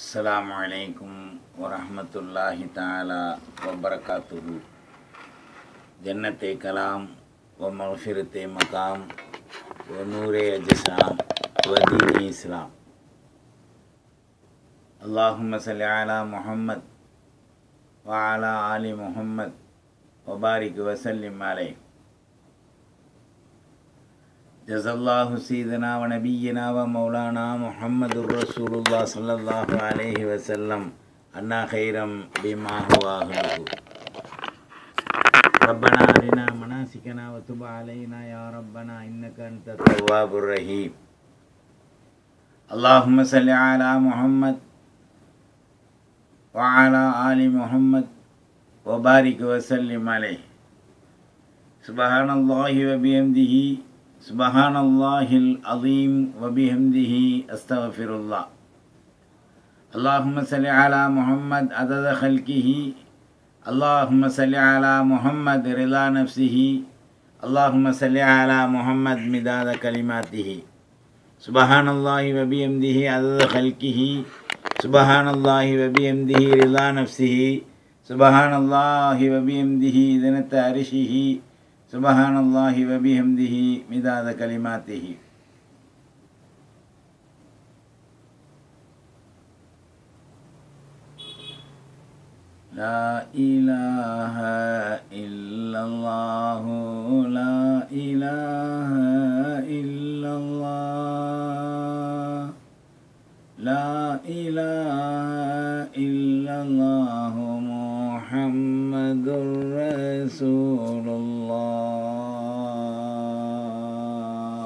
السلام عليكم ورحمة الله تعالى وبركاته جنة كلام ومغفرة مقام ونور أجسام ودين إسلام اللهم صل على محمد وعلى آل محمد وبارك وسلم عليه جزا الله سيدنا ونبينا ومولانا محمد رسول الله صلى الله عليه وسلم أنا خيرا بما هو أهله ربنا أرنا مناسكنا وتب علينا يا ربنا إنك أنت التواب الرحيم اللهم صل على محمد وعلى آل محمد وبارك وسلم عليه سبحان الله وبحمده سبحان الله العظيم وبحمده استغفر الله اللهم صل على محمد عدد خلقه اللهم صل على محمد رضا نفسه اللهم صل على محمد مداد كلماته سبحان الله وبحمده عدد خلقه سبحان الله وبحمده رضا نفسه سبحان الله وبحمده ذنة عرشه سبحان الله وبحمده مداد كلماته لا إله إلا الله لا إله إلا الله لا إله إلا الله محمد رسول الله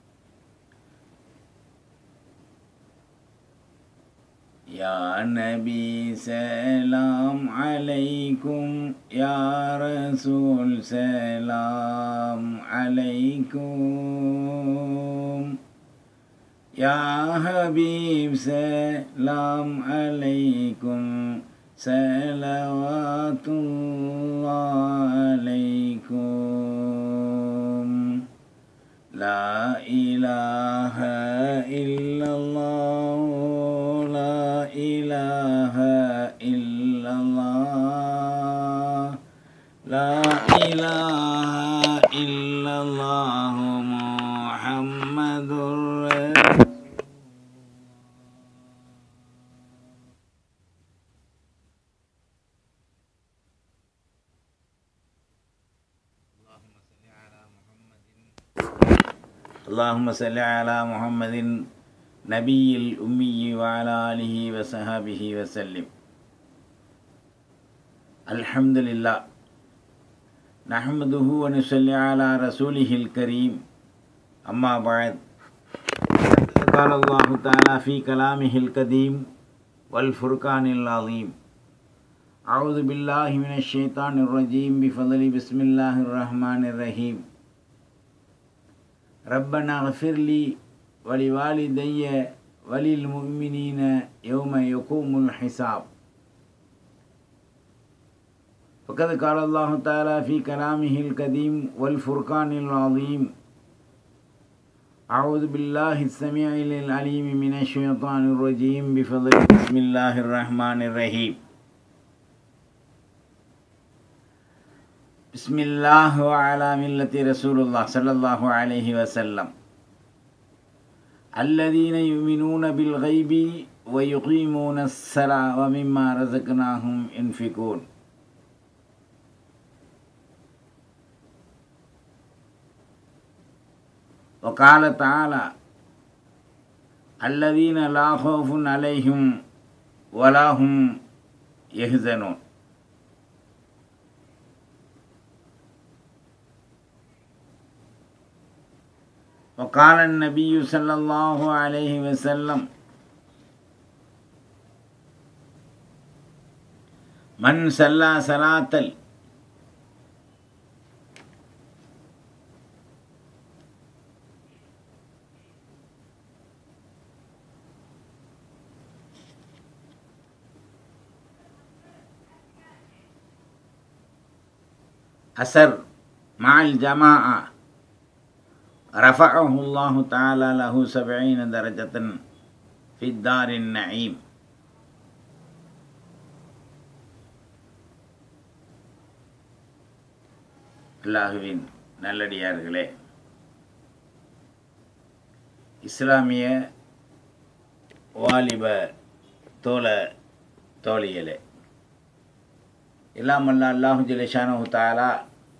يا نبي سلام عليكم يا رسول سلام عليكم يا حبيب سلام عليكم صلوات الله عليكم لا إله إلا الله لا إله إلا الله لا إله إلا الله محمد رسول اللهم صل على محمد نبي الأمي وعلى آله وصحبه وسلم الحمد لله نحمده ونصلي على رسوله الكريم أما بعد قال الله تعالى في كلامه القديم والفرقان العظيم أعوذ بالله من الشيطان الرجيم بفضل بسم الله الرحمن الرحيم ربنا اغفر لي ولوالدي وللمؤمنين يوم يقوم الحساب وقد قال الله تعالى في كلامه القديم والفرقان العظيم أعوذ بالله السميع العليم من الشيطان الرجيم بفضل بسم الله الرحمن الرحيم بسم الله وعلى ملة رسول الله صلى الله عليه وسلم الذين يؤمنون بالغيب ويقيمون الصلاة ومما رزقناهم ينفقون وقال تعالى الذين لا خوف عليهم ولا هم يحزنون وقال النبي صلى الله عليه وسلم من صلى صلاة أسر مع الجماعة رفعه الله تعالى له سبعين درجة في الدار النعيم அல்லாஹுவின் நல்லடியார்களே இஸ்லாமிய வாலிப தோழ தோழிகளே எல்லாம் அல்ல அல்லாஹு ஜிலேஷானு தாலா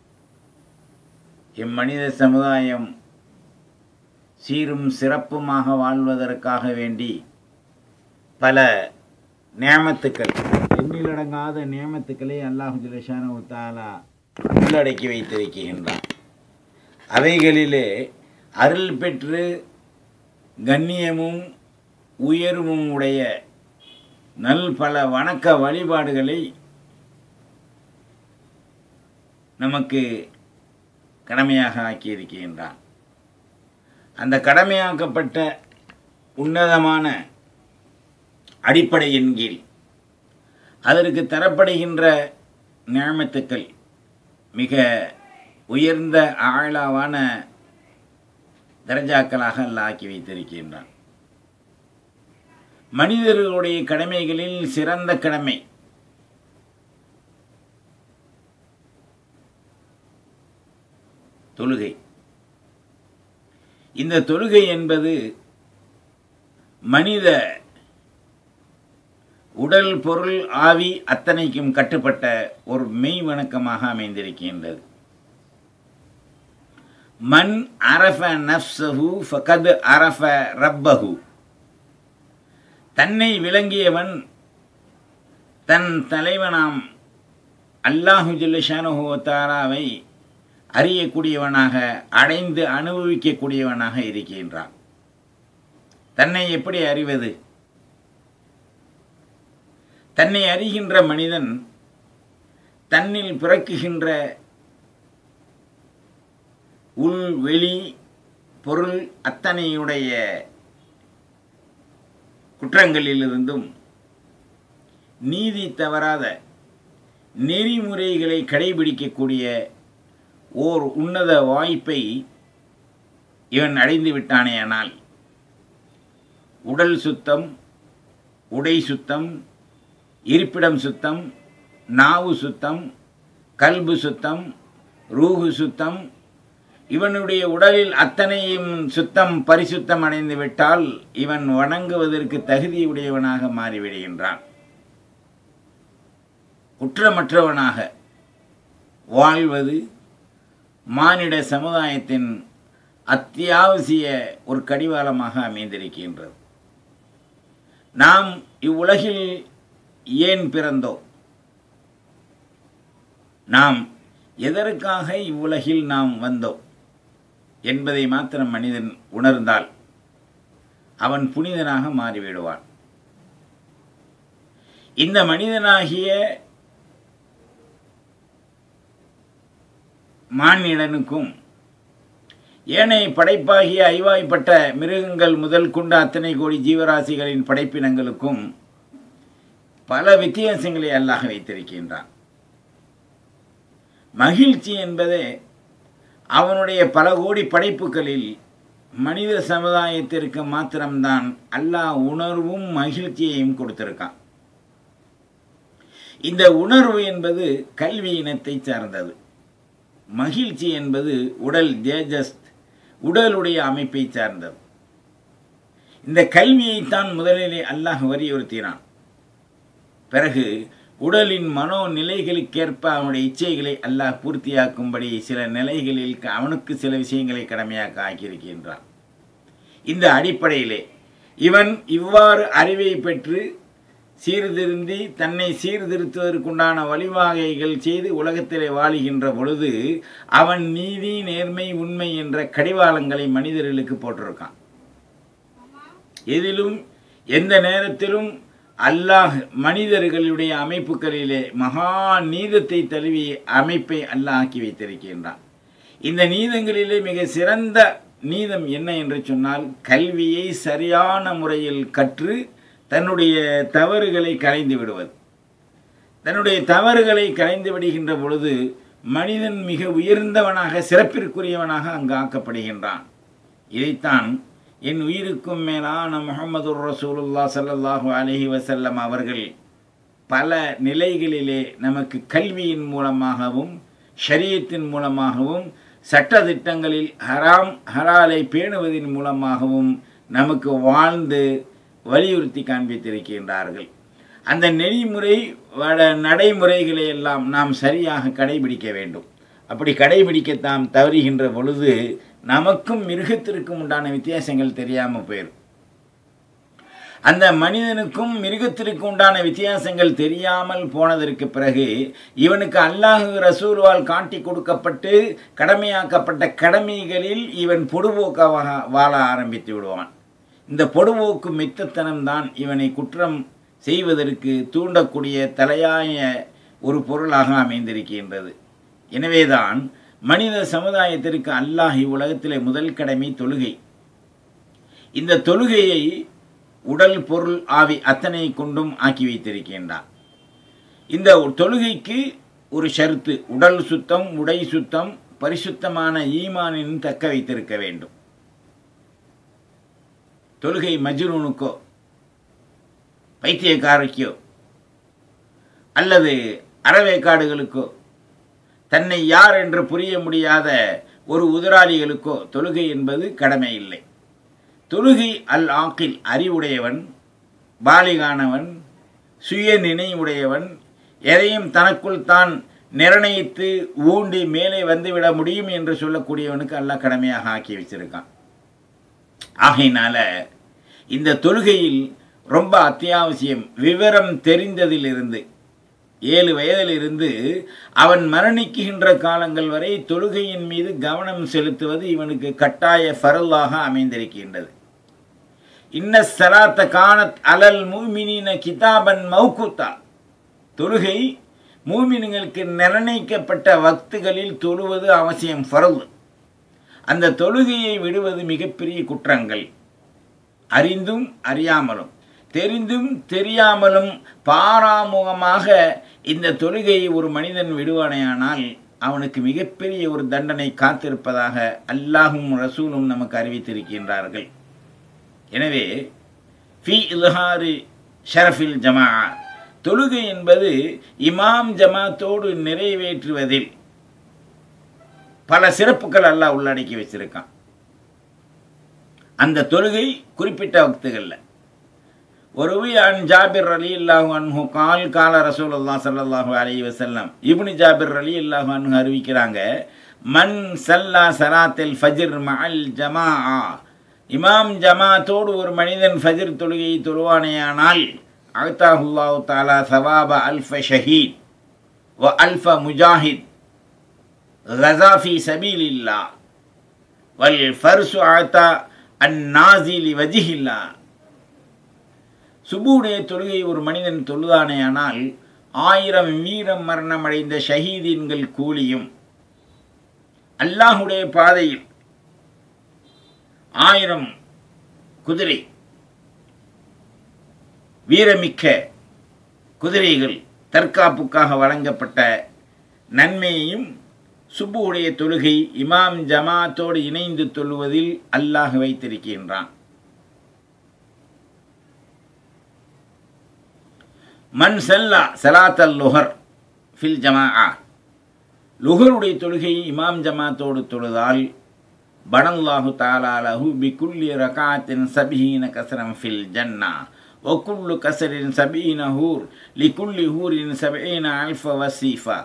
இம்மனித சமுதாயம் சீரும் சிறப்புமாக வாழ்வதற்காக வேண்டி பல நியமத்துக்கள் எண்ணிலடங்காத நியமத்துக்களை அல்லாஹு ஜிலேஷானு தாலா உள்ளடக்கி வைத்திருக்கின்றான் அவைகளிலே அருள் பெற்று கண்ணியமும் உயர்வும் உடைய நல் பல வணக்க வழிபாடுகளை நமக்கு கடமையாக ஆக்கியிருக்கின்றான் அந்த கடமையாக்கப்பட்ட உன்னதமான அடிப்படையின் கீழ் அதற்கு தரப்படுகின்ற நியமத்துக்கள் மிக உயர்ந்த ஆழாவான தரஜாக்களாக அல்ல ஆக்கி வைத்திருக்கின்றான் மனிதர்களுடைய கடமைகளில் சிறந்த கடமை தொழுகை இந்த தொழுகை என்பது மனித உடல் பொருள் ஆவி அத்தனைக்கும் கட்டுப்பட்ட ஒரு மெய் வணக்கமாக அமைந்திருக்கின்றது மன் அரஃப நஃப்சஹு ஃபகத் அரஃப ரப்பஹு தன்னை விளங்கியவன் தன் தலைவனாம் அல்லாஹு ஜில்லஷானுஹுவத்தாராவை அறியக்கூடியவனாக அடைந்து அனுபவிக்கக்கூடியவனாக இருக்கின்றான் தன்னை எப்படி அறிவது தன்னை அறிகின்ற மனிதன் தன்னில் பிறக்குகின்ற உள் வெளி பொருள் அத்தனையுடைய குற்றங்களிலிருந்தும் நீதி தவறாத நெறிமுறைகளை கடைபிடிக்கக்கூடிய ஓர் உன்னத வாய்ப்பை இவன் அடைந்து விட்டானேயானால் உடல் சுத்தம் உடை சுத்தம் இருப்பிடம் சுத்தம் நாவு சுத்தம் கல்பு சுத்தம் ரூகு சுத்தம் இவனுடைய உடலில் அத்தனையும் சுத்தம் பரிசுத்தம் அடைந்து விட்டால் இவன் வணங்குவதற்கு தகுதியுடையவனாக மாறிவிடுகின்றான் குற்றமற்றவனாக வாழ்வது மானிட சமுதாயத்தின் அத்தியாவசிய ஒரு கடிவாளமாக அமைந்திருக்கின்றது நாம் இவ்வுலகில் ஏன் பிறந்தோம் நாம் எதற்காக இவ்வுலகில் நாம் வந்தோம் என்பதை மாத்திரம் மனிதன் உணர்ந்தால் அவன் புனிதனாக மாறிவிடுவான் இந்த மனிதனாகிய மானிடனுக்கும் ஏனைய படைப்பாகிய ஐவாய்ப்பட்ட மிருகங்கள் முதல் கொண்ட அத்தனை கோடி ஜீவராசிகளின் படைப்பினங்களுக்கும் பல வித்தியாசங்களை அல்லாஹ் வைத்திருக்கின்றான் மகிழ்ச்சி என்பதே அவனுடைய பல கோடி படைப்புகளில் மனித சமுதாயத்திற்கு மாத்திரம்தான் அல்லாஹ் உணர்வும் மகிழ்ச்சியையும் கொடுத்திருக்கான் இந்த உணர்வு என்பது கல்வி இனத்தை சார்ந்தது மகிழ்ச்சி என்பது உடல் தேஜஸ் உடலுடைய அமைப்பை சார்ந்தது இந்த கல்வியைத்தான் முதலிலே அல்லாஹ் வலியுறுத்தினான் பிறகு உடலின் மனோ நிலைகளுக்கேற்ப அவனுடைய இச்சைகளை அல்லாஹ் பூர்த்தியாக்கும்படி சில நிலைகளில் அவனுக்கு சில விஷயங்களை கடமையாக்க ஆக்கியிருக்கின்றான் இந்த அடிப்படையிலே இவன் இவ்வாறு அறிவை பெற்று சீர்திருந்தி தன்னை சீர்திருத்துவதற்குண்டான வழிவகைகள் செய்து உலகத்திலே வாழுகின்ற பொழுது அவன் நீதி நேர்மை உண்மை என்ற கடிவாளங்களை மனிதர்களுக்கு போட்டிருக்கான் எதிலும் எந்த நேரத்திலும் அல்லாஹ் மனிதர்களுடைய அமைப்புகளிலே மகா நீதத்தை தழுவிய அமைப்பை அல்லாஹ் ஆக்கி வைத்திருக்கின்றான் இந்த நீதங்களிலே மிக சிறந்த நீதம் என்ன என்று சொன்னால் கல்வியை சரியான முறையில் கற்று தன்னுடைய தவறுகளை கலைந்து விடுவது தன்னுடைய தவறுகளை கலைந்து விடுகின்ற பொழுது மனிதன் மிக உயர்ந்தவனாக சிறப்பிற்குரியவனாக அங்கு ஆக்கப்படுகின்றான் இதைத்தான் என் உயிருக்கும் மேலான முகமது ரசூலுல்லா சல்லல்லாஹு அலஹி வசல்லம் அவர்கள் பல நிலைகளிலே நமக்கு கல்வியின் மூலமாகவும் ஷரியத்தின் மூலமாகவும் சட்டதிட்டங்களில் ஹராம் ஹலாலை பேணுவதன் மூலமாகவும் நமக்கு வாழ்ந்து வலியுறுத்தி காண்பித்திருக்கின்றார்கள் அந்த நெறிமுறை வட நடைமுறைகளை எல்லாம் நாம் சரியாக கடைபிடிக்க வேண்டும் அப்படி கடைபிடிக்க தாம் தவறுகின்ற பொழுது நமக்கும் மிருகத்திற்கும் உண்டான வித்தியாசங்கள் தெரியாமல் போயிடும் அந்த மனிதனுக்கும் மிருகத்திற்கும் உண்டான வித்தியாசங்கள் தெரியாமல் போனதற்கு பிறகு இவனுக்கு அல்லாஹு ரசூல்வால் காட்டி கொடுக்கப்பட்டு கடமையாக்கப்பட்ட கடமைகளில் இவன் பொடுபோக்காக வாழ ஆரம்பித்து விடுவான் இந்த பொடுபோக்கு மித்தத்தனம்தான் இவனை குற்றம் செய்வதற்கு தூண்டக்கூடிய தலையாய ஒரு பொருளாக அமைந்திருக்கின்றது எனவேதான் மனித சமுதாயத்திற்கு அல்லாஹ் இவ்வுலகத்திலே முதல் கடமை தொழுகை இந்த தொழுகையை உடல் பொருள் ஆவி அத்தனை கொண்டும் ஆக்கி வைத்திருக்கின்றான் இந்த தொழுகைக்கு ஒரு ஷருத்து உடல் சுத்தம் உடை சுத்தம் பரிசுத்தமான ஈமானின் தக்க வைத்திருக்க வேண்டும் தொழுகை மஜ்ரூனுக்கோ பைத்தியக்காரருக்கோ அல்லது அறவேக்காடுகளுக்கோ தன்னை யார் என்று புரிய முடியாத ஒரு உதிராளிகளுக்கோ தொழுகை என்பது கடமை இல்லை தொழுகை அல் ஆக்கில் அறிவுடையவன் பாலிகானவன் சுய நினைவுடையவன் எதையும் தனக்குள் தான் நிர்ணயித்து ஊண்டி மேலே வந்துவிட முடியும் என்று சொல்லக்கூடியவனுக்கு அல்லாஹ் கடமையாக ஆக்கி வச்சிருக்கான் ஆகையினால இந்த தொழுகையில் ரொம்ப அத்தியாவசியம் விவரம் தெரிந்ததிலிருந்து ஏழு வயதிலிருந்து அவன் மரணிக்குகின்ற காலங்கள் வரை தொழுகையின் மீது கவனம் செலுத்துவது இவனுக்கு கட்டாய ஃபரலாக அமைந்திருக்கின்றது இன்ன சலாத்த கானத் அலல் மூமினின கிதாபன் மௌகுத்தா தொழுகை மூமின்களுக்கு நிர்ணயிக்கப்பட்ட வக்துகளில் தொழுவது அவசியம் ஃபரல் அந்த தொழுகையை விடுவது மிகப்பெரிய குற்றங்கள் அறிந்தும் அறியாமலும் தெரிந்தும் தெரியாமலும் பாராமுகமாக இந்த தொழுகையை ஒரு மனிதன் விடுவானேயானால் அவனுக்கு மிகப்பெரிய ஒரு தண்டனை காத்திருப்பதாக அல்லாஹும் ரசூலும் நமக்கு அறிவித்திருக்கின்றார்கள் எனவே ஃபி இல்ஹாரு ஷரஃபில் ஜமா தொழுகை என்பது இமாம் ஜமாத்தோடு நிறைவேற்றுவதில் பல சிறப்புகள் அல்லாஹ் உள்ளடக்கி வச்சிருக்கான் அந்த தொழுகை குறிப்பிட்ட வக்துகளில் ஒருவி அன் ஜாபிர் அலி இல்லாஹு அன்ஹு கால் கால ரசூலுல்லா சல்லல்லாஹு அலைஹி வஸல்லம் இப்னு ஜாபிர் அலி இல்லாஹு அன்ஹு அறிவிக்கிறாங்க மன் சல்லா சலாத்தில் ஃபஜ்ர் மஅல் ஜமாஆ இமாம் ஜமாத்தோடு ஒரு மனிதன் ஃபஜ்ர் தொழுகையை தொழுவானேயானால் அழ்தாஹுல்லாஹு தாலா சவாப அல்ஃப ஷஹீத் வ அல்ஃப முஜாஹித் غزا في سبيل الله والفرس أعطى النازي لوجه الله சுபுடைய தொழுகை ஒரு மனிதன் தொழுதானேயானால் ஆயிரம் வீரம் மரணம் அடைந்த ஷஹீதீன்கள் கூலியும் அல்லாஹுடைய பாதையில் ஆயிரம் குதிரை வீரமிக்க குதிரைகள் தற்காப்புக்காக வழங்கப்பட்ட நன்மையையும் சுப்புடைய தொழுகை இமாம் ஜமாத்தோடு இணைந்து தொழுவதில் அல்லாஹ் வைத்திருக்கின்றான் மன் செல்லா சலாத்தல் லுஹர் ஃபில் ஜமா லுஹருடைய தொழுகை இமாம் ஜமாத்தோடு தொழுதால் பனல்லாஹு தாலாலஹு பிகுல்லி ரகாத்தின் சபீன கசரம் ஃபில் ஜன்னா ஒக்குள்ளு கசரின் சபீன ஹூர் லிகுல்லி ஹூரின் சபீன அல்ஃப வசீஃபா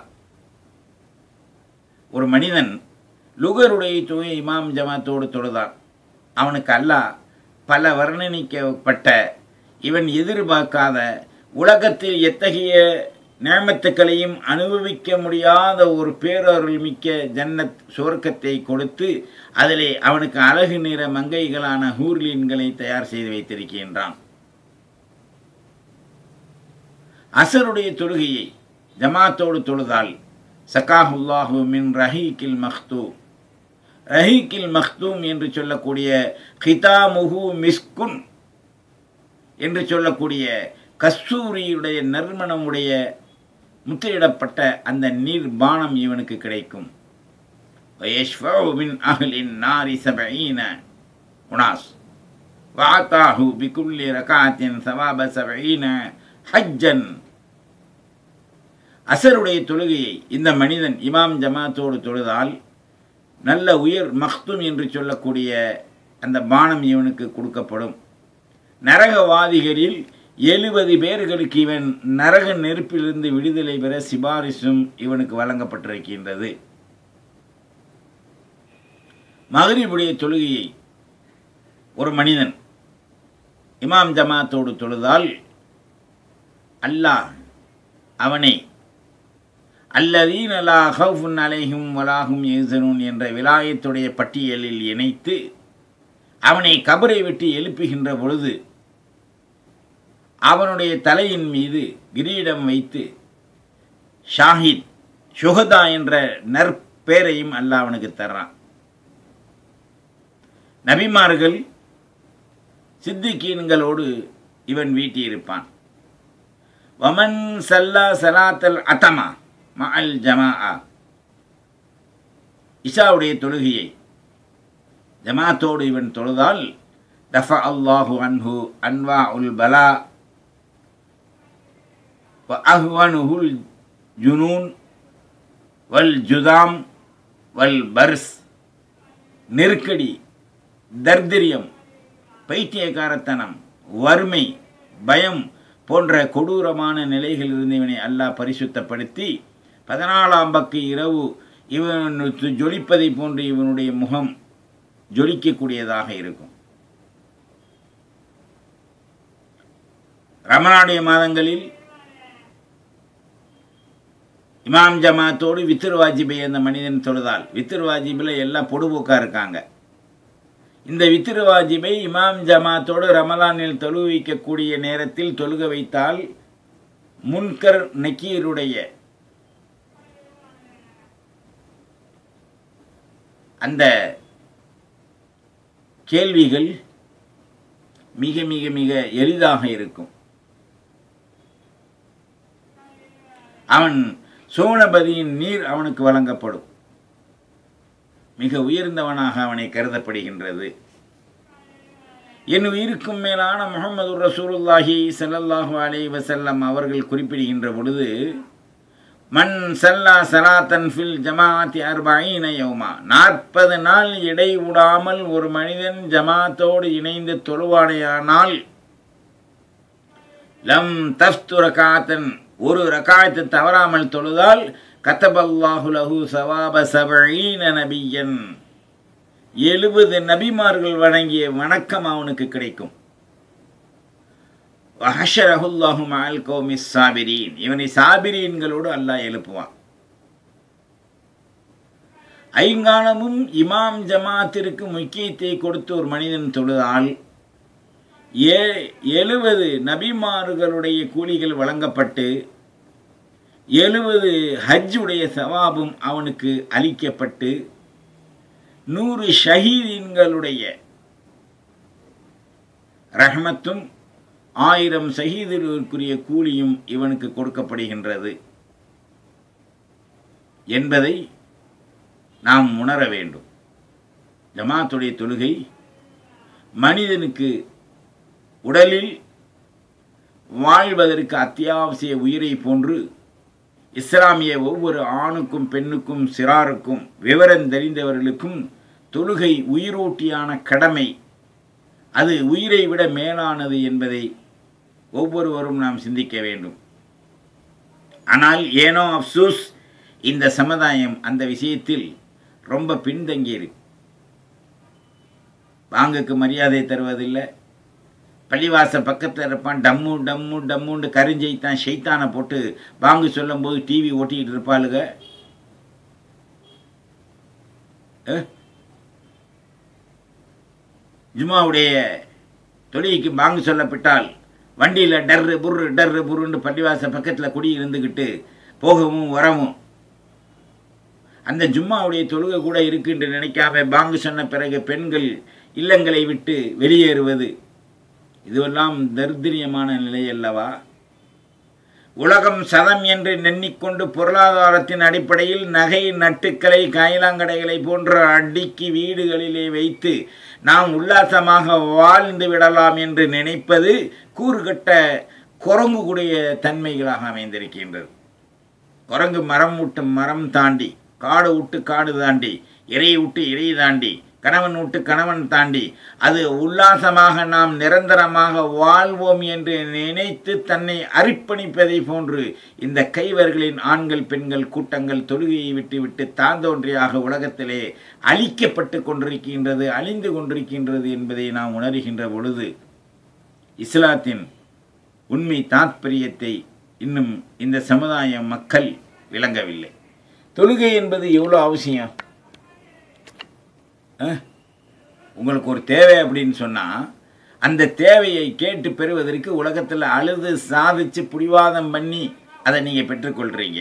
ஒரு மனிதன் லுகருடைய தொகை இமாம் ஜமாத்தோடு தொழுதான் அவனுக்கு அல்லாஹ் பல வர்ணனிக்கப்பட்ட இவன் எதிர்பார்க்காத உலகத்தில் எத்தகைய நேமத்துக்களையும் அனுபவிக்க முடியாத ஒரு பேரருள் மிக்க ஜன்னத் சுவர்க்கத்தை கொடுத்து அதிலே அவனுக்கு அழகு நிற மங்கைகளான ஹூர்லீன்களை தயார் செய்து வைத்திருக்கின்றான் அசருடைய தொழுகையை ஜமாத்தோடு தொழுதால் சகாஹுல்லாஹு மின் ரஹீக்கில் மஹ்தூம் ரஹீக்கில் மஹ்தூம் என்று சொல்லக்கூடிய ஹிதாமுஹு மிஸ்குன் என்று சொல்லக்கூடிய கஸ்தூரியுடைய நறுமணமுடைய முத்திரிடப்பட்ட அந்த நீர் பானம் இவனுக்கு கிடைக்கும் மின் அஹ்லின் நாரி சபீன உனாஸ் வாத்தாஹு பிகுல்லி ரகாத்தின் சவாப சபீன ஹஜ்ஜன் அசருடைய தொழுகையை இந்த மனிதன் இமாம் ஜமாத்தோடு தொழுதால் நல்ல உயர் மக்தும் என்று சொல்லக்கூடிய அந்த பானம் இவனுக்கு கொடுக்கப்படும் நரகவாதிகளில் எழுபது பேர்களுக்கு இவன் நரக நெருப்பிலிருந்து விடுதலை பெற சிபாரிசும் இவனுக்கு வழங்கப்பட்டிருக்கின்றது மகரிபுடைய தொழுகையை ஒரு மனிதன் இமாம் ஜமாத்தோடு தொழுதால் அல்லாஹ் அவனை அல்லதீன் அலா ஹவுஃபுன் அலைஹும் வலாகும் ஏசனூன் என்ற விலாயத்துடைய பட்டியலில் இணைத்து அவனை கபரை விட்டு எழுப்புகின்ற பொழுது அவனுடைய தலையின் மீது கிரீடம் வைத்து ஷாஹித் சுகதா என்ற நற்பேரையும் அல்லாஹ் அவனுக்கு தர்றான் நபிமார்கள் சித்திகீன்களோடு இவன் வீட்டியிருப்பான் வமன் சல்லா சலாத்தல் அத்தமா மஅல் ஜமா இஷாவுடைய தொழுகையை ஜமாத்தோடு இவன் தொழுதால் தஃப அல்லாஹு அன்ஹு அன்வா உல் பலா வ அஹ்வனுஹுல் ஜுனூன் வல் ஜுதாம் வல் பர்ஸ் நெருக்கடி தர்திரியம் பைத்தியக்காரத்தனம் வறுமை பயம் போன்ற கொடூரமான நிலைகளிலிருந்து இவனை அல்லாஹ் பரிசுத்தப்படுத்தி பதினாலாம் பக்கு இரவு இவன் ஜொலிப்பதை போன்று இவனுடைய முகம் ஜொலிக்கக்கூடியதாக இருக்கும் ரமணாடைய மாதங்களில் இமாம் ஜமாத்தோடு வித்திரு வாஜிபை அந்த மனிதன் தொழுதால் வித்திரு வாஜிபில் எல்லாம் பொடுபோக்காக இருக்காங்க இந்த வித்திரு வாஜிபை இமாம் ஜமாத்தோடு ரமலானில் தொழுவிக்கக்கூடிய நேரத்தில் தொழுக வைத்தால் முன்கர் நக்கீருடைய அந்த கேள்விகள் மிக மிக மிக எளிதாக இருக்கும் அவன் சோனபதியின் நீர் அவனுக்கு வழங்கப்படும் மிக உயர்ந்தவனாக அவனை கருதப்படுகின்றது என் உயிருக்கும் மேலான முகமது ரசூலுல்லாஹி ஸல்லல்லாஹு அலைஹி வஸல்லம் அவர்கள் குறிப்பிடுகின்ற பொழுது மன் சல்லா சலாத்தன் ஃபில் ஜமாத்தி அர்பஈன யௌமா நாற்பது நாள் இடைவிடாமல் ஒரு மனிதன் ஜமாத்தோடு இணைந்து தொழுவானையானால் லம் தஃப்து ரகாத்தன் ஒரு ரகாயத்து தவறாமல் தொழுதால் கத்தபல்லாஹு லஹு சவாப சபஈன நபியன் எழுபது நபிமார்கள் வழங்கிய வணக்கம் அவனுக்கு கிடைக்கும் வஹஷரஹுல்லாஹு மஅல் கௌமி சாபிரீன் இவனை சாபிரீன்களோடு அல்லாஹ் எழுப்புவான் ஐங்காலமும் இமாம் ஜமாத்திற்கு முக்கியத்தை கொடுத்து ஒரு மனிதன் தொழுதால் ஏ எழுபது நபிமார்களுடைய கூலிகள் வழங்கப்பட்டு எழுபது ஹஜ்ஜுடைய சவாபும் அவனுக்கு அளிக்கப்பட்டு நூறு ஷஹீதீன்களுடைய ரஹமத்தும் ஆயிரம் ஷஹீதுகளுக்குரிய கூலியும் இவனுக்கு கொடுக்கப்படுகின்றது என்பதை நாம் உணர வேண்டும் ஜமாத்துடைய தொழுகை மனிதனுக்கு உடலில் வாழ்வதற்கு அத்தியாவசிய உயிரை போன்று இஸ்லாமிய ஒவ்வொரு ஆணுக்கும் பெண்ணுக்கும் சிறாருக்கும் விவரம் தெரிந்தவர்களுக்கும் தொழுகை உயிரோட்டியான கடமை அது உயிரை விட மேலானது என்பதை ஒவ்வொருவரும் நாம் சிந்திக்க வேண்டும் ஆனால் ஏனோ அப்சூஸ் இந்த சமுதாயம் அந்த விஷயத்தில் ரொம்ப பின்தங்கியிருக்கு பாங்குக்கு மரியாதை தருவதில்லை பள்ளிவாசல் பக்கத்தில் இருப்பான் டம்மு டம்மு டம்முன்னு கரிஞ்செய்தான் ஷெய்தானை போட்டு பாங்கு சொல்லும்போது டிவி ஓட்டிக்கிட்டு இருப்பாளுங்க ஜுமாவுடைய தொழிலுக்கு பாங்கு சொல்லப்பட்டால் வண்டியில் டர்ரு புர்ரு டர்ரு புர்ருன்னு பள்ளிவாசல் பக்கத்தில் குடி இருந்துக்கிட்டு போகவும் வரவும் அந்த ஜும்மாவுடைய தொழுகை கூட இருக்கு என்று நினைக்காம பாங்கு சொன்ன பிறகு பெண்கள் இல்லங்களை விட்டு வெளியேறுவது இதுவெல்லாம் தரித்திரியமான நிலை அல்லவா உலகம் சதம் என்று எண்ணிக்கொண்டு பொருளாதாரத்தின் அடிப்படையில் நகை நட்டுக்களை காயிலாங்கடைகளை போன்ற அடுக்கி வீடுகளிலே வைத்து நாம் உல்லாசமாக வாழ்ந்து விடலாம் என்று நினைப்பது கூறுகட்ட குரங்குடைய தன்மைகளாக அமைந்திருக்கின்றது குரங்கு மரம் விட்டு மரம் தாண்டி காடு விட்டு காடு தாண்டி இறையை விட்டு இறை தாண்டி கணவன் விட்டு கணவன் தாண்டி அது உல்லாசமாக நாம் நிரந்தரமாக வாழ்வோம் என்று நினைத்து தன்னை அர்ப்பணிப்பதை போன்று இந்த கைவர்களின் ஆண்கள் பெண்கள் கூட்டங்கள் தொழுகையை விட்டு விட்டு தாந்தோன்றியாக உலகத்திலே அழிக்கப்பட்டு கொண்டிருக்கின்றது அழிந்து கொண்டிருக்கின்றது என்பதை நாம் உணர்கின்ற பொழுது இஸ்லாத்தின் உண்மை தாத்பரியத்தை இன்னும் இந்த சமுதாய மக்கள் விளங்கவில்லை தொழுகை என்பது எவ்வளோ அவசியம் ஆ? உங்களுக்கு ஒரு தேவை அப்படின்னு சொன்னால் அந்த தேவையை கேட்டு பெறுவதற்கு உலகத்தில் அழுது சாதிச்சு பிடிவாதம் பண்ணி அதை நீங்கள் பெற்றுக்கொள்கிறீங்க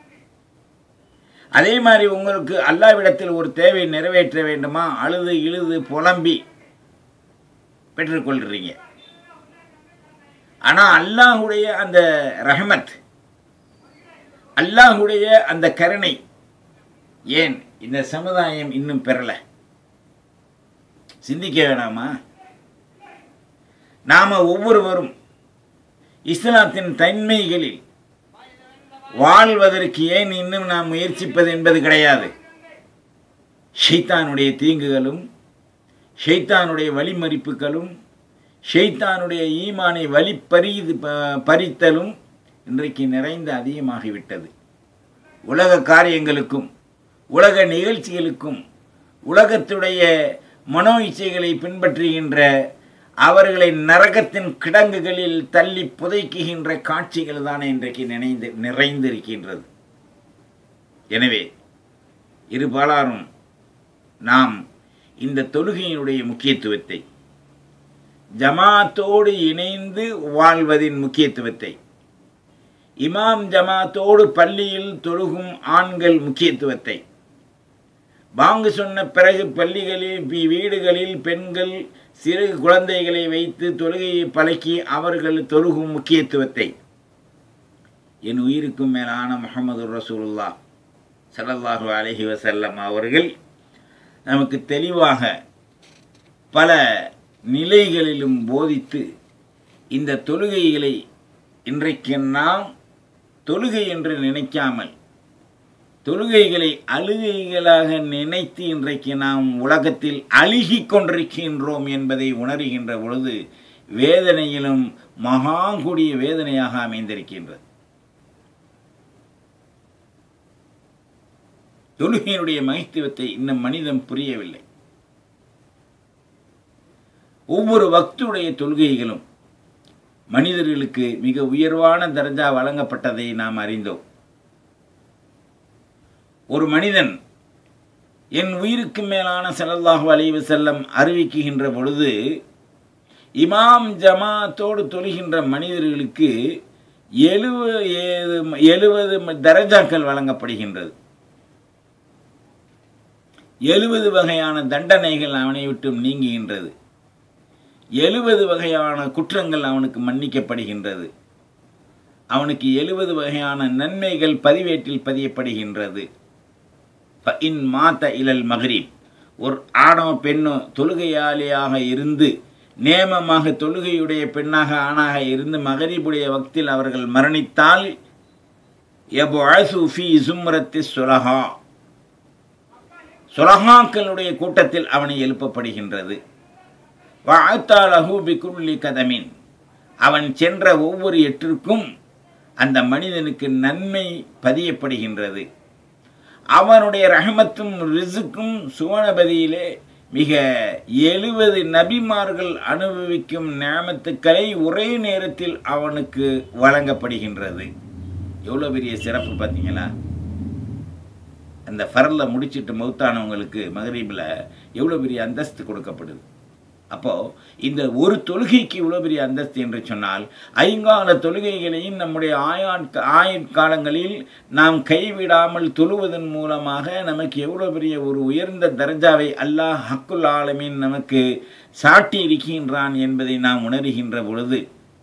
அதே மாதிரி உங்களுக்கு அல்லாவிடத்தில் ஒரு தேவை நிறைவேற்ற வேண்டுமா அழுது இழுது புலம்பி பெற்றுக்கொள்கிறீங்க ஆனால் அல்லாஹுடைய அந்த ரஹமத் அல்லாஹுடைய அந்த கருணை ஏன் இந்த சமுதாயம் இன்னும் பெறலை சிந்திக்க வேணாமா நாம ஒவ்வொருவரும் இஸ்லாத்தின் தன்மைகளில் வாழ்வதற்கு ஏன் இன்னும் நாம் முயற்சிப்பது என்பது கிடையாது ஷைத்தானுடைய தீங்குகளும் ஷைத்தானுடைய வழிமறிப்புகளும் ஷைத்தானுடைய ஈமானை வழி பறிது ப- பறித்தலும் இன்றைக்கு நிறைந்து அதிகமாகிவிட்டது உலக காரியங்களுக்கும் உலக நிகழ்ச்சிகளுக்கும் உலகத்துடைய மனோ இச்சைகளை பின்பற்றுகின்ற அவர்களை நரகத்தின் கிடங்குகளில் தள்ளி புதைக்குகின்ற காட்சிகள் தான் இன்றைக்கு நினைந்து நிறைந்திருக்கின்றது எனவே இருபாலாரும் நாம் இந்த தொழுகையினுடைய முக்கியத்துவத்தை ஜமாத்தோடு இணைந்து வாழ்வதின் முக்கியத்துவத்தை இமாம் ஜமாத்தோடு பள்ளியில் தொழுகும் ஆண்கள் முக்கியத்துவத்தை பாங்கு சொன்ன பிறகு பள்ளிகளில் வீ- வீடுகளில் பெண்கள் சிறு குழந்தைகளை வைத்து தொழுகையை பழக்கி அவர்கள் தொழுகும் முக்கியத்துவத்தை என் உயிருக்கும் மேலான முகமது ரசூலுல்லா ஸல்லல்லாஹு அலைஹி வஸல்லம் அவர்கள் நமக்கு தெளிவாக பல நிலைகளிலும் போதித்து இந்த தொழுகைகளை இன்றைக்கு நாம் தொழுகை என்று நினைக்காமல் தொழுகைகளை அழுகைகளாக நினைத்து இன்றைக்கு நாம் உலகத்தில் அழுகிக் கொண்டிருக்கின்றோம் என்பதை உணர்கின்ற பொழுது வேதனையிலும் மகா கொடிய வேதனையாக அமைந்திருக்கின்றது தொழுகையினுடைய மகித்துவத்தை இன்னும் மனிதன் புரியவில்லை ஒவ்வொரு பக்துடைய தொழுகைகளும் மனிதர்களுக்கு மிக உயர்வான தர்ஜா வழங்கப்பட்டதை நாம் அறிந்தோம் ஒரு மனிதன் என் உயிருக்கு மேலான ஸல்லல்லாஹு அலைஹி வஸல்லம் அறிவிக்குகின்ற பொழுது இமாம் ஜமாத்தோடு தொழுகின்ற மனிதர்களுக்கு எழுபது எழுபது தரஜாக்கள் வழங்கப்படுகின்றது எழுபது வகையான தண்டனைகள் அவனை விட்டு நீங்குகின்றது எழுபது வகையான குற்றங்கள் அவனுக்கு மன்னிக்கப்படுகின்றது அவனுக்கு எழுபது வகையான நன்மைகள் பதிவேட்டில் பதியப்படுகின்றது இன் மாத்த இலல் மகரிப் ஒரு ஆணோ பெண்ணோ தொழுகையாளியாக இருந்து நேமமாக தொழுகையுடைய பெண்ணாக ஆணாக இருந்து மகரிபுடைய வக்தில் அவர்கள் மரணித்தால் எபு ஃபி சும்ரத்தி சுலஹா சுலஹாக்களுடைய கூட்டத்தில் அவனை எழுப்பப்படுகின்றது வாழ்த்தாலஹூ பிகுல்லி கதமின் அவன் சென்ற ஒவ்வொரு எட்டிற்கும் அந்த மனிதனுக்கு நன்மை பதியப்படுகின்றது அவனுடைய ரஹமத்தும் ரிசுக்கும் சுவனபதியிலே மிக எழுபது நபிமார்கள் அனுபவிக்கும் நியமத்துக்களை ஒரே நேரத்தில் அவனுக்கு வழங்கப்படுகின்றது எவ்வளோ பெரிய சிறப்பு பார்த்தீங்களா அந்த ஃபரில் முடிச்சிட்டு மௌத்தானவங்களுக்கு மகரீபில் எவ்வளோ பெரிய அந்தஸ்து கொடுக்கப்படுது அப்போது இந்த ஒரு தொழுகைக்கு இவ்வளோ பெரிய அந்தஸ்து என்று சொன்னால் ஐங்கால தொழுகைகளையும் நம்முடைய ஆயாட் ஆயுட்காலங்களில் நாம் கைவிடாமல் தொழுவதன் மூலமாக நமக்கு எவ்வளோ பெரிய ஒரு உயர்ந்த தர்ஜாவை அல்லாஹ் ஹக்குல் ஆலமீன் நமக்கு சாட்டி இருக்கின்றான் என்பதை நாம் உணர்கின்ற பொழுது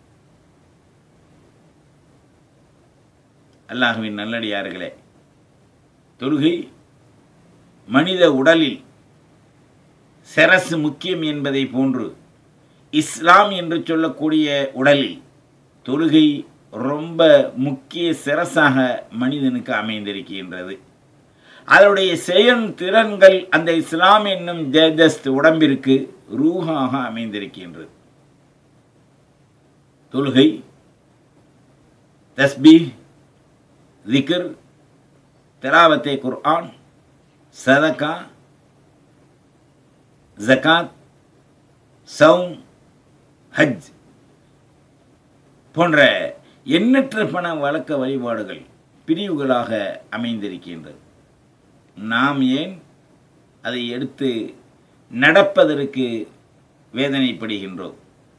அல்லாஹுவின் நல்லடியார்களே தொழுகை மனித உடலில் செரசு முக்கியம் என்பதை போன்று இஸ்லாம் என்று சொல்லக்கூடிய உடலில் தொழுகை ரொம்ப முக்கிய சிரசாக மனிதனுக்கு அமைந்திருக்கின்றது அதனுடைய செயல் திறன்கள் அந்த இஸ்லாம் என்னும் ஜேதஸ்த் உடம்பிற்கு ரூஹாக அமைந்திருக்கின்றது தொழுகை தஸ்பி திக்ர் திலாவத்தே குர்ஆன் சதகா ஜகாத் சவும் ஹஜ் போன்ற எண்ணற்ற பண வழக்க வழிபாடுகள் பிரிவுகளாக அமைந்திருக்கின்றது நாம் ஏன் அதை எடுத்து நடப்பதற்கு வேதனைப்படுகின்றோம்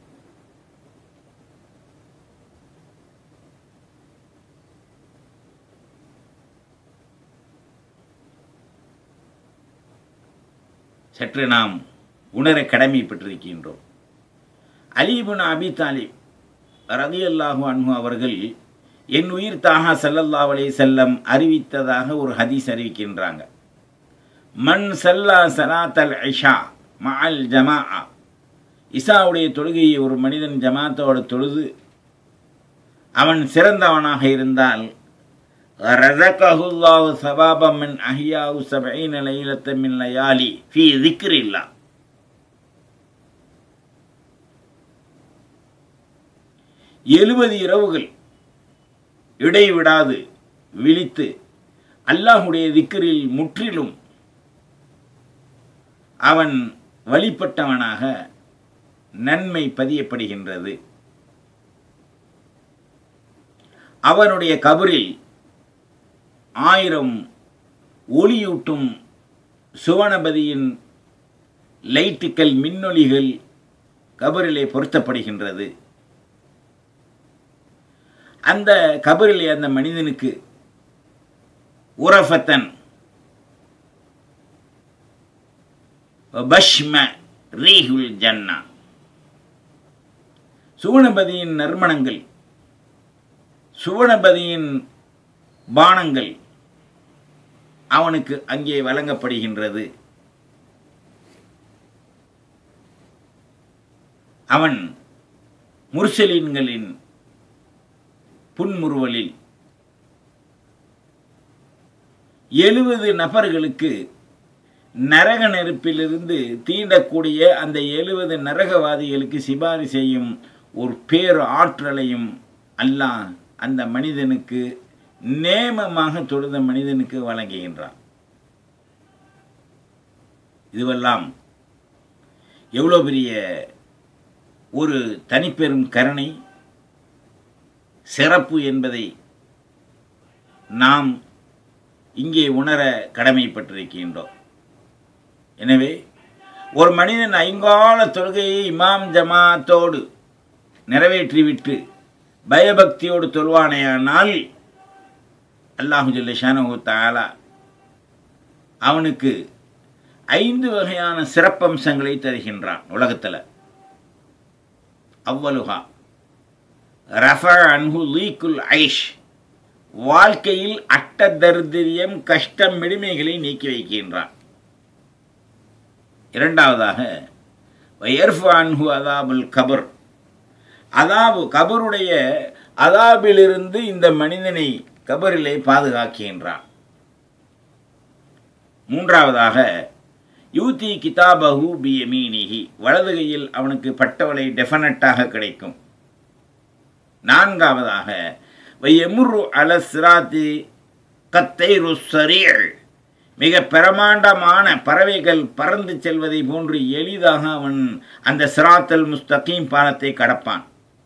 சற்று நாம் உணர கடமைப்பட்டிருக்கின்றோம் அலீபுன் அபி தாலிப் ரதி அல்லாஹு அன்ஹு அவர்கள் என் உயிர் தாகா சல்லல்லா அலே செல்லம் அறிவித்ததாக ஒரு ஹதீஸ் அறிவிக்கின்றாங்க மண் சல்லா சலாத்தல் ஐஷா மஅல் ஜமா இசாவுடைய தொழுகையை ஒரு மனிதன் ஜமாத்தோடு தொழுது அவன் சிறந்தவனாக இருந்தால் ரதகஹுல்லாஹு சபாபம் மின் அஹியாவு சபைன லைலத்த மின் லயாலி ஃபி திக்ரில்லா எழுபது இரவுகள் இடைவிடாது விழித்து அல்லாஹுடைய திக்கரில் முற்றிலும் அவன் வழிபட்டவனாக நன்மை பதியப்படுகின்றது அவனுடைய கபரில் ஆயிரம் ஒளியூட்டும் சுவனபதியின் லைட்டுக்கள் மின்னொலிகள் கபரிலே பொருத்தப்படுகின்றது அந்த கபரிலே அந்த மனிதனுக்கு உரஃபத்தன் பஷ்ம ரீஹுல் ஜன்னா சுவனபதியின் நறுமணங்கள் சுவனபதியின் பானங்கள் அவனுக்கு அங்கே வழங்கப்படுகின்றது அவன் முர்சலீன்களின் புன்முறுவலில் எழுபது நபர்களுக்கு நரக நெருப்பிலிருந்து தீண்டக்கூடிய அந்த எழுபது நரகவாதிகளுக்கு சிபாரி செய்யும் ஒரு பேர் ஆற்றலையும் அல்லாஹ் அந்த மனிதனுக்கு நேமமாக தொழுத மனிதனுக்கு வழங்குகின்றான் இதுவெல்லாம் எவ்வளோ பெரிய ஒரு தனிப்பெரும் கருணை சிறப்பு என்பதை நாம் இங்கே உணர கடமைப்பட்டிருக்கின்றோம் எனவே ஒரு மனிதன் ஐங்கால தொழுகையை இமாம் ஜமாத்தோடு நிறைவேற்றிவிட்டு பயபக்தியோடு தொழுவானேயானால் அல்லாஹு ஜல்லிஷானு தாலா அவனுக்கு ஐந்து வகையான சிறப்பம்சங்களை தருகின்றான் உலகத்தில் அவ்வலுகா ரஃப அன்ஹு லீக்குல் ஐஷ் வாழ்க்கையில் அட்ட தரித்திரியம் கஷ்டம் மிடுமைகளை நீக்கி வைக்கின்றான் இரண்டாவதாக வயர்ஃபு அன்ஹு அதாபுல் கபர் அதாபு கபருடைய அதாபிலிருந்து இந்த மனிதனை கபரிலே பாதுகாக்கின்றான் மூன்றாவதாக யூதி கிதாபஹு பி எமீனிஹி வலது கையில் அவனுக்கு பட்டவளை டெஃபனட்டாக கிடைக்கும் நான்காவதாக வையமுரு அல சிராத்தி கத்தைரு சரீள் மிக பிரமாண்டமான பறவைகள் பறந்து செல்வதை போன்று எளிதாக அவன் அந்த சிராத்தல் முஸ்தகீம் பாலத்தை கடப்பான்